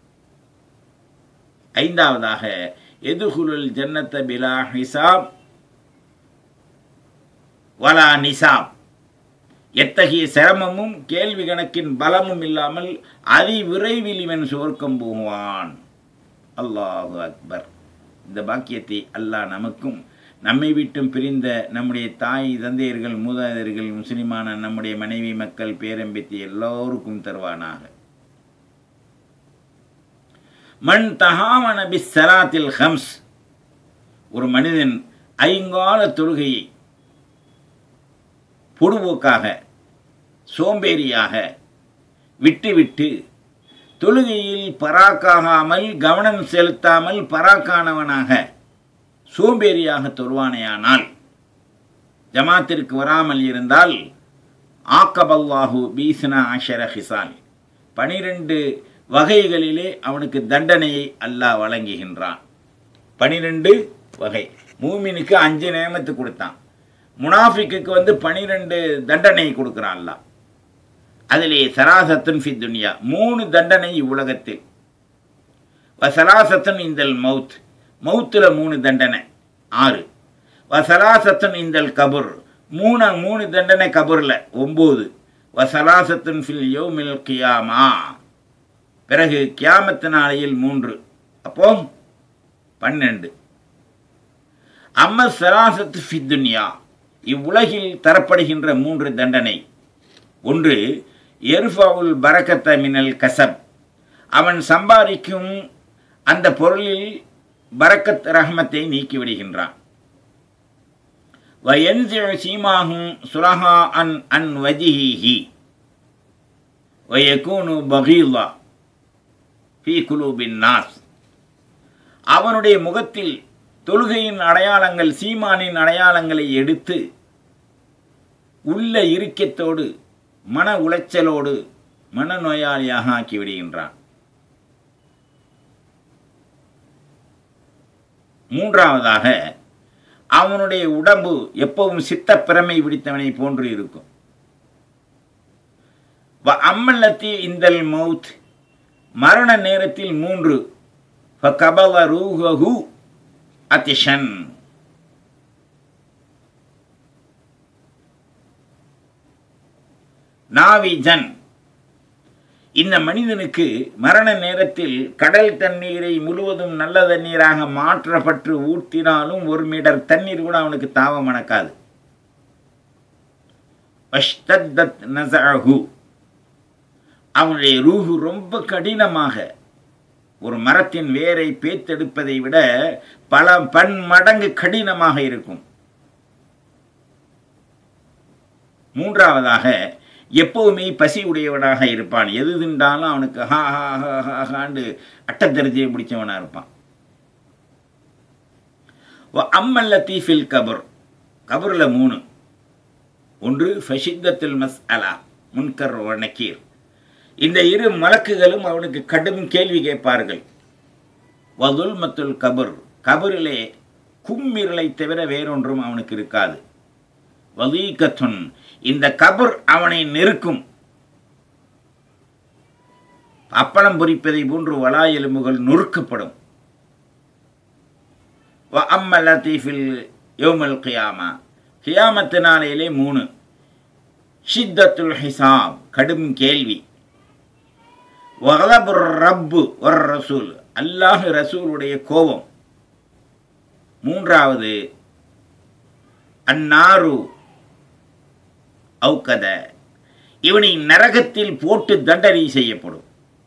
ஐந்தாவதாக எதுகுலுல் ஜன்னத்த பிலா ஹிசாப் வலா நிசாப் எத்தகைய சிரமமும் கேள்வி கணக்கின் பலமும் இல்லாமல் அதி விரைவில் இவன் சுவர்க்கம் போவான் அல்லாஹு அக்பர் இந்த பாக்கியத்தை அல்லாஹ் நமக்கும் நம்மை விட்டும் பிரிந்த நம்முடைய தாய் தந்தையர்கள் மூதாதையர்கள் முஸ்லிமான நம்முடைய மனைவி மக்கள் பேரம்பித்து எல்லோருக்கும் தருவானாக மண் தகாமன பிஸ்ஸலாத்தில் ஹம்ஸ் ஒரு மனிதன் ஐங்கால தொழுகையை பொடுபோக்காக சோம்பேறியாக விட்டுவிட்டு தொழுகையில் பராக்காகாமல் கவனம் செலுத்தாமல் பராக்கானவனாக சோம்பேறியாக தொழுவானேயானால் ஜமாத்திற்கு வராமல் இருந்தால் ஆக்கபல்லாஹு பீஸ்னா ஆஷர ஹிசான் பனிரெண்டு வகைகளிலே அவனுக்கு தண்டனையை அல்லாஹ் வழங்குகின்றான் பனிரெண்டு வகை மூமினுக்கு அஞ்சு நேமத்து கொடுத்தான் முனாஃபிக்கு வந்து பனிரெண்டு தண்டனை கொடுக்குறான் அல்லாஹ் அதிலே சராசத்துன் ஃபி துனியா மூணு தண்டனை இவ்வுலகத்தில் வசராசத்துன் இந்தல் மவுத் மவுத்தில் மூணு தண்டனை ஆறு வசராசத்துன் இந்தல் கபுர் மூணு மூணு தண்டனை கபூரில் ஒம்பது வசலாசத்துன் ஃபில் யோமில் கியாமா பிறகு கியாமத்து நாளையில் மூன்று அப்போ பன்னெண்டு அம்ம சராசத்து ஃபித்துன்யா இவ்வுலகில் தரப்படுகின்ற மூன்று தண்டனை ஒன்று எர்ஃபாவுல் பரக்கத்த மினல் கசப் அவன் சம்பாதிக்கும் அந்த பொருளில் பரக்கத் ரஹமத்தை நீக்கிவிடுகின்றான் وينزع سيماهم سرها عن عن وجهه ويكون بغيضا في قلوب الناس அவனுடைய முகத்தில் தொழுகையின் அடையாளங்கள் சீமானின் அடையாளங்களை எடுத்து உள்ள இறுக்கத்தோடு மன உளைச்சலோடு மனநோயாளியாக ஆக்கிவிடுகின்றான் மூன்றாவதாக அவனுடைய உடம்பு எப்பவும் சித்த பிரமை பிடித்தவனை போன்று இருக்கும் அம்மல்லத்தி இந்தல் மவுத் மரண நேரத்தில் மூன்று கபல ரூஹு அதிஷன் நாவிஜன் இந்த மனிதனுக்கு மரண நேரத்தில் கடல் தண்ணீரை முழுவதும் நல்ல தண்ணீராக மாற்றப்பட்டு ஊற்றினாலும் ஒரு மீட்டர் தண்ணீர் கூட அவனுக்கு தாவம் மணக்காது அவனுடைய ரூஹு ரொம்ப கடினமாக ஒரு மரத்தின் வேரை பேத்தெடுப்பதை விட பல பன்மடங்கு கடினமாக இருக்கும் மூன்றாவதாக எப்போவுமே பசி உடையவனாக இருப்பான் எது தின்றாலும் அவனுக்கு ஹா ஹா ஹா ஹா ஹாண்டு அட்டத்தெரிஜியை பிடிச்சவனாக இருப்பான் அம்மல்ல தீஃபில் கபர் கபரில் மூணு ஒன்று ஃபஷித்தத்தில் மஸ் அலா முன்கர் நக்கீர் இந்த இரு மலக்குகளும் அவனுக்கு கடும் கேள்வி கேட்பார்கள் வதுல் மத்துல் கபர் கபரிலே கும்மிரலை தவிர வேறொன்றும் அவனுக்கு இருக்காது வலீகத்துன் இந்த கபர் அவனை நெருக்கும் அப்பளம் பொறிப்பதை போன்று வலா எலும்புகள் நொறுக்கப்படும் அம்ம லத்தீஃபில் யோமல் கியாமா கியாமத்து நாளையிலே மூணு ஷித்தத்துல் ஹிசாப் கடும் கேள்வி வகலபுர் ரப்பு ஒரு ரசூல் அல்லாஹ் ரசூலுடைய கோபம் மூன்றாவது அந்நாரு அவுக்கத இவனை நரகத்தில் போட்டு தண்டனை செய்யப்படும்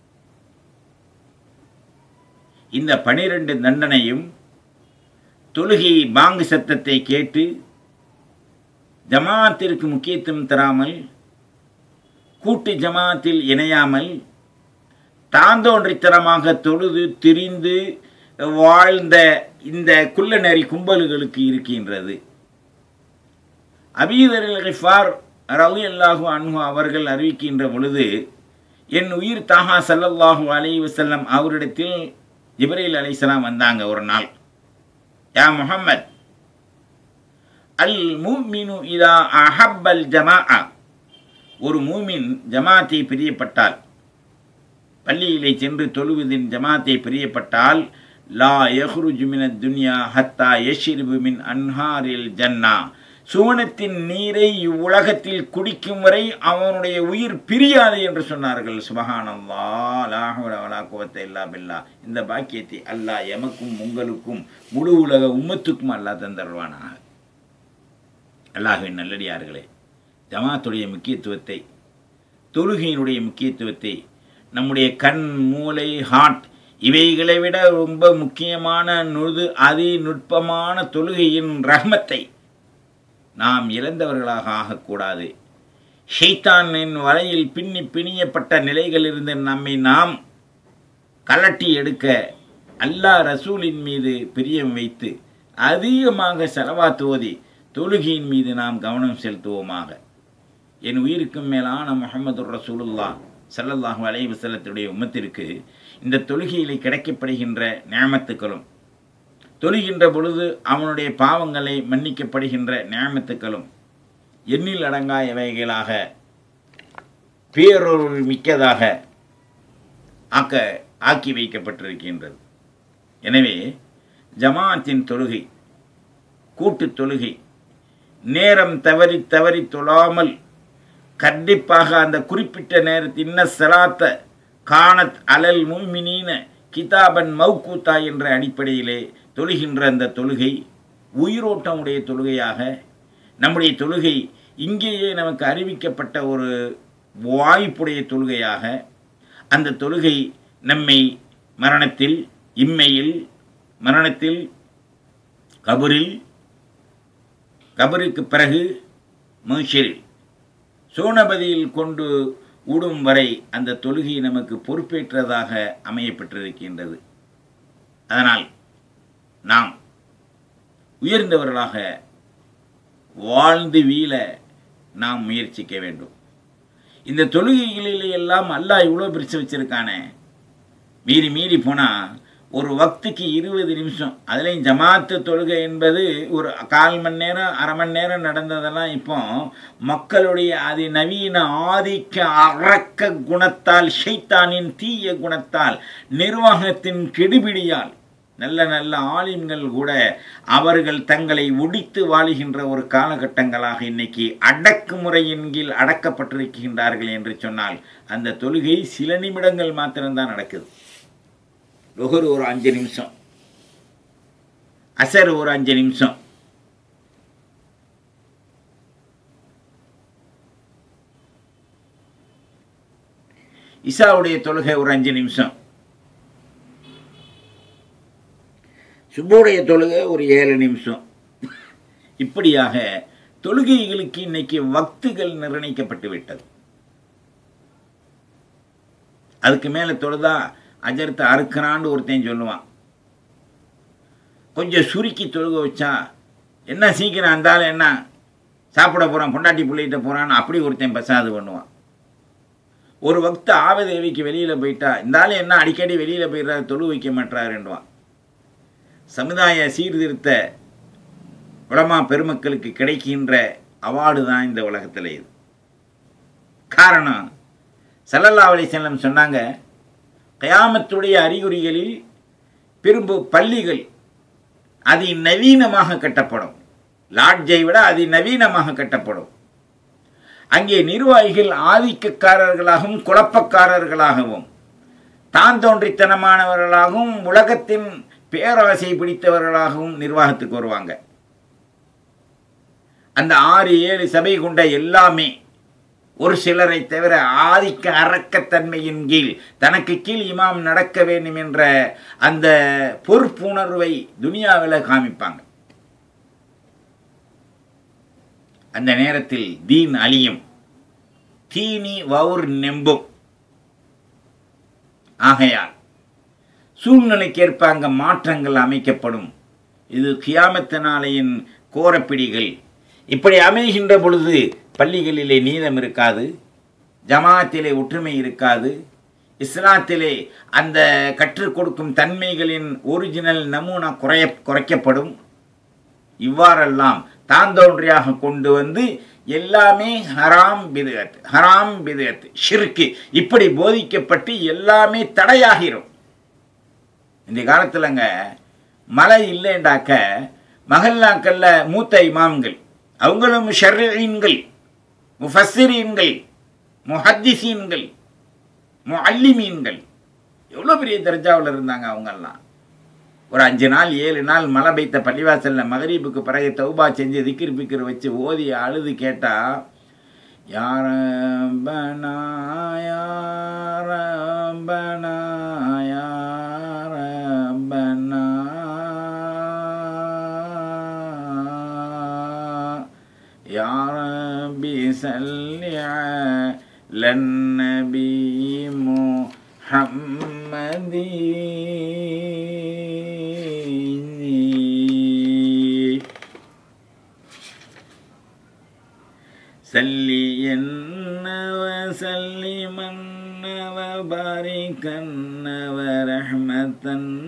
இந்த பனிரெண்டு தண்டனையும் தொழுகை பாங்கு சத்தத்தை கேட்டு ஜமாத்திற்கு முக்கியத்துவம் தராமல் கூட்டு ஜமாத்தில் இணையாமல் தாந்தோன்றித்தனமாக தொழுது திரிந்து வாழ்ந்த இந்த குள்ளநெறி கும்பல்களுக்கு இருக்கின்றது அபீதரில் கிஃபார் ரவி அல்லாஹு அன்ஹு அவர்கள் அறிவிக்கின்ற பொழுது என் உயிர் தாஹா சல்லல்லாஹு அலி வசல்லம் அவரிடத்தில் ஜிப்ரீல் அலிஸ்லாம் வந்தாங்க ஒரு நாள் யா முஹம்மத் அல் மூமினு இதா அஹப்பல் ஜமா ஒரு மூமின் ஜமாத்தை பிரியப்பட்டால் பள்ளியிலே சென்று தொழுவதின் ஜமாத்தை பிரியப்பட்டால் லா யஹ்ருஜு மின துன்யா ஹத்தா யஷ்ரிபு மின் அன்ஹாரில் ஜன்னா சுவனத்தின் நீரை இவ்வுலகத்தில் குடிக்கும் வரை அவனுடைய உயிர் பிரியாது என்று சொன்னார்கள் சுபஹானல்லா லாஹுலா குவத்தை இல்லா பில்லா இந்த பாக்கியத்தை அல்லாஹ் எமக்கும் உங்களுக்கும் முழு உலக உம்மத்துக்கும் அல்லாஹ் தந்தருவானாக அல்லாஹுவின் நல்லடியார்களே ஜமாத்துடைய முக்கியத்துவத்தை தொழுகையினுடைய முக்கியத்துவத்தை நம்முடைய கண் மூளை ஹார்ட் இவைகளை விட ரொம்ப முக்கியமான நுது அதி நுட்பமான தொழுகையின் ரஹ்மத்தை நாம் இழந்தவர்களாக ஆகக்கூடாது ஷெய்தானின் வலையில் பின்னி பிணியப்பட்ட நிலைகளிலிருந்து நம்மை நாம் கலட்டி எடுக்க அல்லாஹ் ரசூலின் மீது பிரியம் வைத்து அதிகமாக செலவாத்து ஓதி தொழுகையின் மீது நாம் கவனம் செலுத்துவோமாக என் உயிருக்கும் மேலான முகமது ரசூலுல்லா ஸல்லல்லாஹு அலைஹி வஸல்லத்துடைய உம்மத்திற்கு இந்த தொழுகையிலே கிடைக்கப்படுகின்ற நியாமத்துக்களும் தொழுகின்ற பொழுது அவனுடைய பாவங்களை மன்னிக்கப்படுகின்ற நியாமத்துக்களும் எண்ணில் அடங்காயவைகளாக பேரொருள் மிக்கதாக ஆக்க ஆக்கி வைக்கப்பட்டிருக்கின்றது எனவே ஜமாத்தின் தொழுகை கூட்டுத் தொழுகை நேரம் தவறி தவறி தொழாமல் கண்டிப்பாக அந்த குறிப்பிட்ட நேரத்தில் இன்ன சலாத்த காணத் அலல் மூமினீன கிதாபன் மௌகூத்தா என்ற அடிப்படையிலே தொழுகின்ற அந்த தொழுகை உயிரோட்டமுடைய தொழுகையாக நம்முடைய தொழுகை இங்கேயே நமக்கு அறிவிக்கப்பட்ட ஒரு வாய்ப்புடைய தொழுகையாக அந்த தொழுகை நம்மை மரணத்தில் இம்மையில் மரணத்தில் கபரில் கபருக்கு பிறகு மகிஷரில் சோனபதியில் கொண்டு ஊடும் வரை அந்த தொழுகை நமக்கு பொறுப்பேற்றதாக அமையப்பட்டிருக்கின்றது அதனால் நாம் உயர்ந்தவர்களாக வாழ்ந்து வீழ நாம் முயற்சிக்க வேண்டும் இந்த தொழுகைகளிலே எல்லாம் அல்லாஹ் இவ்வளோ பிரித்து வச்சிருக்கானே மீறி மீறி போனால் ஒரு வக்துக்கு இருபது நிமிஷம் அதுலேயும் ஜமாத்து தொழுகை என்பது ஒரு கால் மணி நேரம் அரை மணி நேரம் நடந்ததெல்லாம் இப்போ மக்களுடைய அதிநவீன ஆதிக்க அரக்க குணத்தால் ஷைத்தானின் தீய குணத்தால் நிர்வாகத்தின் கெடுபிடியால் நல்ல நல்ல ஆலிம்கள் கூட அவர்கள் தங்களை ஒடித்து வாழுகின்ற ஒரு காலகட்டங்களாக இன்னைக்கு அடக்குமுறையின் கீழ் அடக்கப்பட்டிருக்கின்றார்கள் என்று சொன்னால் அந்த தொழுகை சில நிமிடங்கள் மாத்திரம்தான் நடக்குது லுகர் ஒரு அஞ்சு நிமிஷம் அசர் ஒரு அஞ்சு நிமிஷம் இசாவுடைய தொழுகை ஒரு அஞ்சு நிமிஷம் சுப்புடைய தொழுகை ஒரு ஏழு நிமிஷம் இப்படியாக தொழுகைகளுக்கு இன்னைக்கு வக்துகள் நிர்ணயிக்கப்பட்டு விட்டது அதுக்கு மேலே தொழுதா அஜர்த்தை அறுக்கிறான்னு ஒருத்தன் சொல்லுவான் கொஞ்சம் சுருக்கி தொழுக வச்சா என்ன சீக்கிரம் அந்தாலும் என்ன சாப்பிட போகிறான் பொண்டாட்டி பிள்ளைகிட்ட போகிறான்னு அப்படி ஒருத்தன் பசாது பண்ணுவான் ஒரு வக்து ஆவதேவிக்கு வெளியில் போயிட்டா இருந்தாலும் என்ன அடிக்கடி வெளியில் போயிடுறாரு தொழு வைக்க மாட்டாருன்னுவான் சமுதாய சீர்திருத்த உலமா பெருமக்களுக்கு கிடைக்கின்ற அவார்டு தான் இந்த உலகத்தில் இது காரணம் சல்லல்லா அலி செல்லம் சொன்னாங்க கயாமத்துடைய அறிகுறிகளில் பெரும்பு பள்ளிகள் அதி நவீனமாக கட்டப்படும் லாட்ஜை விட அதி நவீனமாக கட்டப்படும் அங்கே நிர்வாகிகள் ஆதிக்கக்காரர்களாகவும் குழப்பக்காரர்களாகவும் தான் தோன்றித்தனமானவர்களாகவும் உலகத்தின் பேராசை பிடித்தவர்களாகவும் நிர்வாகத்துக்கு வருவாங்க அந்த ஆறு ஏழு சபை கொண்ட எல்லாமே ஒரு சிலரை தவிர ஆதிக்க அரக்கத்தன்மையின் கீழ் தனக்கு கீழ் இமாம் நடக்க வேண்டும் என்ற அந்த பொறுப்புணர்வை துனியாவில் காமிப்பாங்க அந்த நேரத்தில் தீன் அழியும் தீனி வவுர் நெம்பும் ஆகையால் சூழ்நிலைக்கேற்ப அங்க மாற்றங்கள் அமைக்கப்படும் இது கியாமத்த நாளையின் கோரப்பிடிகள் இப்படி அமைகின்ற பொழுது பள்ளிகளிலே நீதம் இருக்காது ஜமாத்திலே ஒற்றுமை இருக்காது இஸ்லாத்திலே அந்த கற்றுக் கொடுக்கும் தன்மைகளின் ஒரிஜினல் நமூனா குறைய குறைக்கப்படும் இவ்வாறெல்லாம் தாந்தோன்றியாக கொண்டு வந்து எல்லாமே ஹராம் பிதுகத் ஹராம் பிதுகத் ஷிர்கு இப்படி போதிக்கப்பட்டு எல்லாமே தடையாகிரும் இந்த காலத்துலங்க மழை இல்லைண்டாக்க மகல்லாக்கல்ல மூத்த இமாம்கள் அவங்களும் ஷர்ரீன்கள் முஃபஸ்ஸிரீன்கள் முஹத்திசீன்கள் முஅல்லிமீன்கள் எவ்வளோ பெரிய தர்ஜாவில் இருந்தாங்க அவங்கெல்லாம் ஒரு அஞ்சு நாள் ஏழு நாள் மழை பெய்த்த பள்ளிவாசலில் மகரீபுக்கு பிறகு தௌபா செஞ்சு திக்கிர் பிக்கிர் வச்சு ஓதி அழுது கேட்டால் யாரம்பனா யாரம்பனா யாரம்பனா யாரபி சல்லி லன்னபி முஹம்மதின் الهدي سلين وسلمن وباركن ورحمة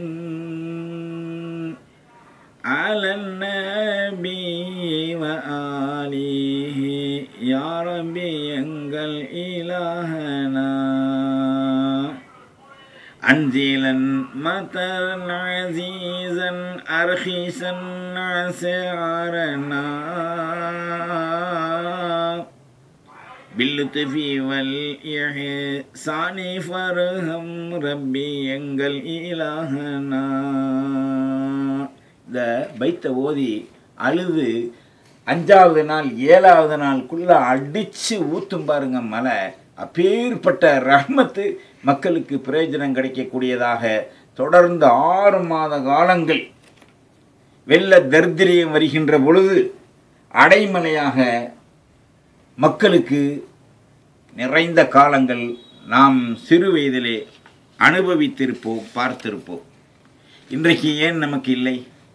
على النبي وآله يا ربي எங்கள் إلهنا أنزلا مطرا عزيزا أرخيصا عسعرنا باللطف والإحسان فرهم ربي எங்கள் إلهنا இந்த பைத்த ஓதி அழுது அஞ்சாவது நாள் ஏழாவது நாளுக்குள்ள அடிச்சு ஊத்தும் பாருங்க மலை அப்பேற்பட்ட ரஹ்மத்து மக்களுக்கு பிரயோஜனம் கிடைக்கக்கூடியதாக தொடர்ந்து ஆறு மாத காலங்கள் வெள்ள தரித்திரியம் வருகின்ற பொழுது அடைமலையாக மக்களுக்கு நிறைந்த காலங்கள் நாம் சிறு வயதிலே அனுபவித்திருப்போம் பார்த்திருப்போம் இன்றைக்கு ஏன் நமக்கு இல்லை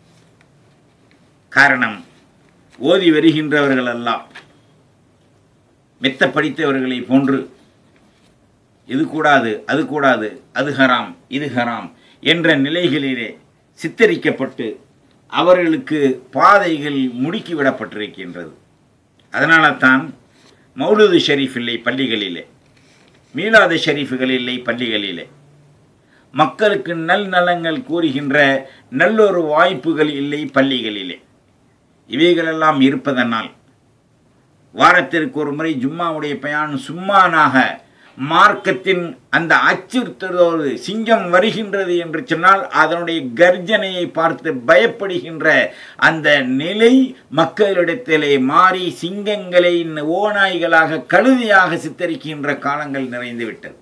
காரணம் ஓதி வருகின்றவர்கள் எல்லாம் மெத்த படித்தவர்களை போன்று இது கூடாது அது கூடாது அது ஹராம் இது ஹராம் என்ற நிலைகளிலே சித்தரிக்கப்பட்டு அவர்களுக்கு பாதைகள் முடுக்கி விடப்பட்டிருக்கின்றது அதனால தான் மௌலுது ஷெரீஃப் இல்லை பள்ளிகளிலே மீலாது ஷெரீஃபுகள் இல்லை பள்ளிகளிலே மக்களுக்கு நல் நலங்கள் கூறுகின்ற நல்லொரு வாய்ப்புகள் இல்லை பள்ளிகளிலே இவைகளெல்லாம் இருப்பதனால் வாரத்திற்கு ஒரு முறை ஜும்மாவுடைய பயன் சும்மானாக மார்க்கத்தின் அந்த அச்சுறுத்தலோடு சிங்கம் வருகின்றது என்று சொன்னால் அதனுடைய கர்ஜனையை பார்த்து பயப்படுகின்ற அந்த நிலை மக்களிடத்திலே மாறி சிங்கங்களை ஓநாய்களாக கழுதியாக சித்தரிக்கின்ற காலங்கள் நிறைந்துவிட்டது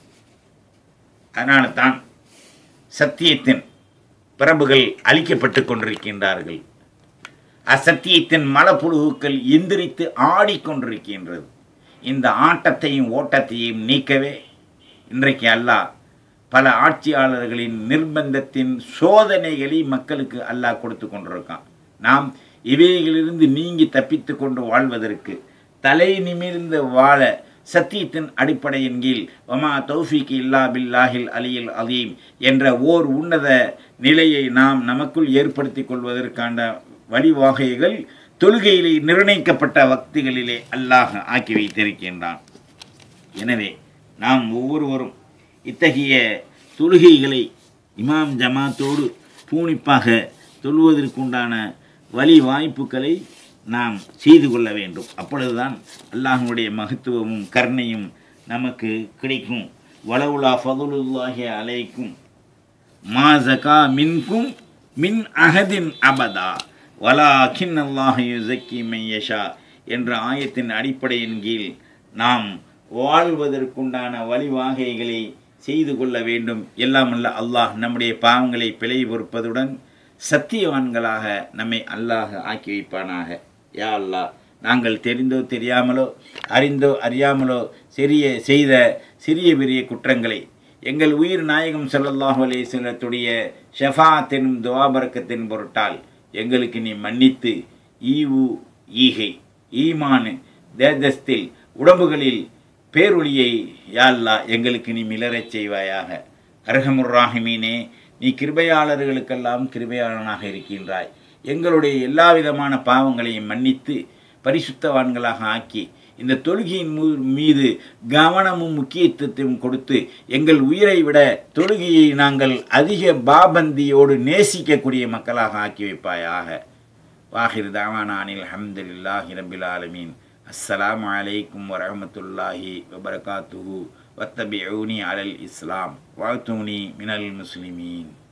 அதனால தான் சத்தியத்தின் பிரபுகள் அழிக்கப்பட்டு கொண்டிருக்கின்றார்கள் அசத்தியத்தின் மலப்புழுகுக்கள் எந்திரித்து ஆடிக்கொண்டிருக்கின்றது இந்த ஆட்டத்தையும் ஓட்டத்தையும் நீக்கவே இன்றைக்கு அல்லாஹ் பல ஆட்சியாளர்களின் நிர்பந்தத்தின் சோதனைகளை மக்களுக்கு அல்லாஹ் கொடுத்து கொண்டிருக்கான் நாம் இவைகளிலிருந்து நீங்கி தப்பித்து கொண்டு வாழ்வதற்கு தலை நிமிர்ந்து வாழ சத்தியத்தின் அடிப்படையின் கீழ் வமா தௌஃபிக் இல்லா பில்லாஹில் அலியில் அலீம் என்ற ஓர் உன்னத நிலையை நாம் நமக்குள் ஏற்படுத்தி கொள்வதற்கான வழிவாகைகள் தொழுகையிலே நிர்ணயிக்கப்பட்ட வக்திகளிலே அல்லாஹ் ஆக்கி வைத்திருக்கின்றான் எனவே நாம் ஒவ்வொருவரும் இத்தகைய தொழுகைகளை இமாம் ஜமாத்தோடு பூணிப்பாக தொழுவதற்குண்டான வழி வாய்ப்புகளை நாம் செய்து கொள்ள வேண்டும் அப்பொழுதுதான் அல்லாஹனுடைய மகத்துவமும் கருணையும் நமக்கு கிடைக்கும் வளவுலா ஃபதுலுல்லாஹி அலைக்கும் மா ஜகா மின்கும் மின் அகதின் அபதா வலா கின் அல்லாஹ் யுசக்கி மையஷா என்ற ஆயத்தின் அடிப்படையின் கீழ் நாம் வாழ்வதற்குண்டான வழிவாகைகளை செய்து கொள்ள வேண்டும் எல்லாமல்ல அல்லாஹ் நம்முடைய பாவங்களை பிழை பொறுப்பதுடன் சத்தியவான்களாக நம்மை அல்லாஹ் ஆக்கி வைப்பானாக யா அல்லாஹ் நாங்கள் தெரிந்தோ தெரியாமலோ அறிந்தோ அறியாமலோ சிறிய செய்த சிறிய பெரிய குற்றங்களை எங்கள் உயிர் நாயகம் ஸல்லல்லாஹு அலைஹி வஸல்லத்துடைய ஷஃபாத்தின் துவாபரக்கத்தின் பொருட்டால் எங்களுக்கு நீ மன்னித்து ஈவு ஈகை ஈமான் தேஜஸ்தில் உடம்புகளில் பேரொளியை யாழ்லா எங்களுக்கு நீ மிளரச் செய்வாயாக அரகமுர் ராஹிமீனே நீ கிருபையாளர்களுக்கெல்லாம் கிருபையாளனாக இருக்கின்றாய் எங்களுடைய எல்லா விதமான பாவங்களையும் மன்னித்து பரிசுத்தவான்களாக ஆக்கி இந்த தொழுகையின் மூ- மீது கவனமும் முக்கியத்துவத்தையும் கொடுத்து எங்கள் உயிரை விட தொழுகையை நாங்கள் அதிக பாபந்தியோடு நேசிக்கக்கூடிய மக்களாக ஆக்கி வைப்பாயாக வாஹிர் தாவானானில் அஹமதுல்லாஹி ரபில் ஆலமீன் அஸ்ஸலாமு அலைக்கும் வரஹமத்துல்லாஹி வபரகாத்துஹு வத்தபிஊனி அலல் இஸ்லாம் வாழ்த்தூனி மினல் முஸ்லிமீன்